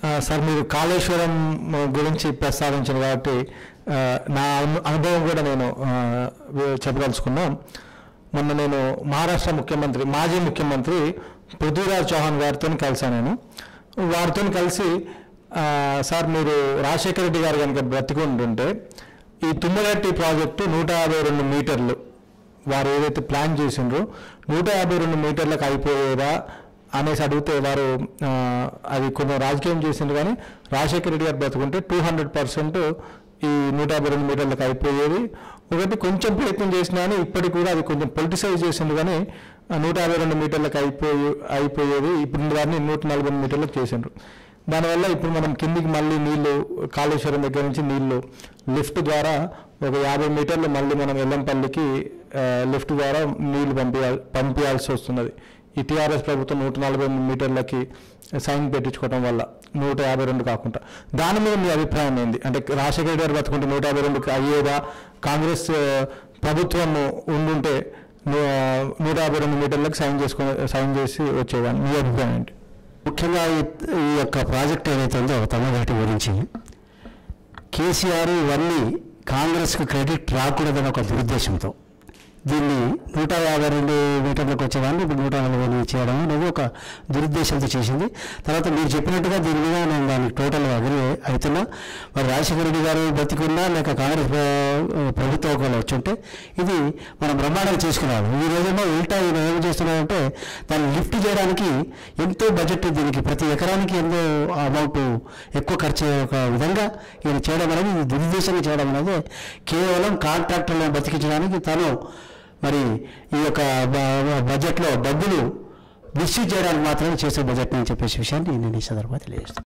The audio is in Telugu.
ఆ, సార్ మీరు కాళేశ్వరం గురించి ప్రస్తావించారు కాబట్టి ఆ, నా అను- అనుభవం కూడా నేను ఆ, వి- చెప్పదలుచుకున్నాం మొన్న నేను మహారాష్ట్ర ముఖ్యమంత్రి మాజీ ముఖ్యమంత్రి పృథ్వీరాజ్ చౌహాన్ గారితో కలిసాను నేను వారితో కలిసి ఆ, సార్ మీరు రాజశేఖర రెడ్డి గారు కనుక బ్రతికుంటుంటే ఈ తుమ్మగట్టి ప్రాజెక్టు నూట యాభై రెండు మీటర్లు వారు ఏదైతే ప్లాన్ చేసిండ్రో నూట యాభై రెండు మీటర్లకు అయిపోయేదా అనేసి అడిగితే వారు ఆ, అది కొంచెం రాజకీయం చేసిండ్రు కానీ రాజశేఖర రెడ్డి గారు బ్రతుకుంటే టూ హండ్రెడ్ పర్సెంట్ ఈ నూట యాభై రెండు మీటర్లకు అయిపోయేది ఒకటి కొంచెం ప్రయత్నం చేసినా కానీ ఇప్పటికి కూడా అది కొంచెం పొలిటిసైజ్ చేసిండ్రు కానీ ఆ నూట యాభై రెండు మీటర్లకు అయిపోయి అయిపోయేది ఇప్పుడు దాన్ని నూట నలభై ఎనిమిది మీటర్లకు చేసిండ్రు దానివల్ల ఇప్పుడు మనం కిందికి మళ్ళీ నీళ్లు కాళేశ్వరం దగ్గర నుంచి నీళ్లు లిఫ్ట్ ద్వారా ఒక యాభై మీటర్లు మళ్ళీ మనం ఎల్లంపల్లికి ఆ, లిఫ్ట్ ద్వారా నీళ్లు పంపించాలి పంపించాల్సి వస్తున్నది ఈ టీఆర్ఎస్ ప్రభుత్వం నూట నలభై ఎనిమిది మీటర్లకి సైన్ పెట్టించుకోవడం వల్ల నూట యాభై రెండు కాకుండా దాని మీద మీ అభిప్రాయం ఏంది అంటే రాజశేఖర రెడ్డి గారు బతుకుంటే నూట యాభై రెండుకి అయ్యేదా కాంగ్రెస్ ఆ, ప్రభుత్వం ఉండుంటే నూ- నూట యాభై రెండు మీటర్లకు సైన్ చేసుకుని సైన్ చేసి వచ్చేదా మీ అభిప్రాయం ఏంటి ముఖ్యంగా ఈ- ఈ యొక్క ప్రాజెక్ట్ ఏదైతే ఉందో తమిళనాటి గురించి కేసీఆర్ ఇవన్నీ కాంగ్రెస్కు క్రెడిట్ రాకూడదని ఒక దురుద్దేశంతో దీన్ని నూట యాభై రెండు మీటర్లకు వచ్చేదాన్ని ఇప్పుడు నూట నలభై ఎనిమిది చేయడం అనేది ఒక దురుద్దేశంతో చేసింది తర్వాత మీరు చెప్పినట్టుగా దీని మీద నేను దానికి టోటల్గా అగ్రి అవుతున్నా మరి రాజశేఖర రెడ్డి గారు బతికున్నా లేక కాంగ్రెస్ ప్ర- ప్రభుత్వం ఒకవేళ వచ్చుంటే ఇది మనం బ్రహ్మాండంగా చేసుకున్నాము ఈ రోజుల్లో ఉల్టా ఈయన ఏం చేస్తున్నాడంటే దాన్ని లిఫ్ట్ చేయడానికి ఎంతో బడ్జెట్ దీనికి ప్రతి ఎకరానికి ఎంతో అమౌంట్ ఎక్కువ ఖర్చు అయ్యే ఒక విధంగా ఈయన చేయడం అనేది ఇది దురుద్దేశంగా చేయడం అనేది కేవలం కాంట్రాక్టర్లను బతికించడానికి తను మరి ఈ యొక్క బ- బడ్జెట్లో డబ్బులు మిస్యూజ్ చేయడానికి మాత్రమే చేసే బడ్జెట్ అని చెప్పేసి విషయాన్ని నేను ఈ సందర్భంగా తెలియజేస్తాను